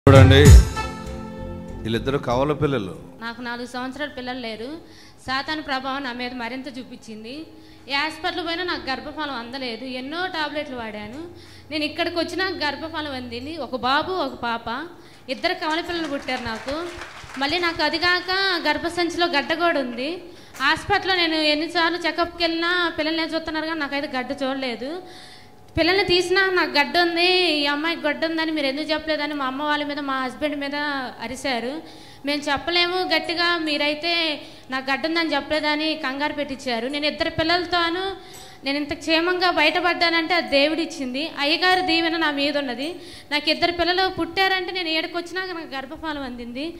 చూడండి వీళ్ళిద్దరు కవల పిల్లలు నాకు నాలుగు సంవత్సరాల పిల్లలు లేరు సాతాను ప్రభావం నా మీద మరింత చూపించింది ఏ హాస్పిటల్ పోయినా నాకు గర్భఫలం అందలేదు ఎన్నో టాబ్లెట్లు వాడాను నేను ఇక్కడికి వచ్చినా గర్భఫలం అందింది ఒక బాబు ఒక పాప ఇద్దరు కవల పిల్లలు పుట్టారు నాకు మళ్ళీ నాకు అది కాక గర్భసంచిలో గడ్డ కూడా ఉంది హాస్పిటల్లో నేను ఎన్నిసార్లు చెకప్కి వెళ్ళినా పిల్లల్ని చూస్తున్నారు కానీ నాకైతే గడ్డ చూడలేదు పిల్లల్ని తీసినా నాకు గడ్డ ఉంది ఈ అమ్మాయికి గడ్డ ఉందని మీరు ఎందుకు చెప్పలేదని మా అమ్మ వాళ్ళ మీద మా హస్బెండ్ మీద అరిశారు మేము చెప్పలేము గట్టిగా మీరైతే నాకు గడ్డ ఉందని చెప్పలేదని కంగారు పెట్టించారు నేను ఇద్దరు పిల్లలతోనూ నేను ఇంత క్షేమంగా బయటపడ్డానంటే అది దేవుడు ఇచ్చింది అయ్యగారి దీవెన నా మీద ఉన్నది నాకు ఇద్దరు పిల్లలు పుట్టారంటే నేను ఏడుకొచ్చినాక నాకు గర్భఫలం అందింది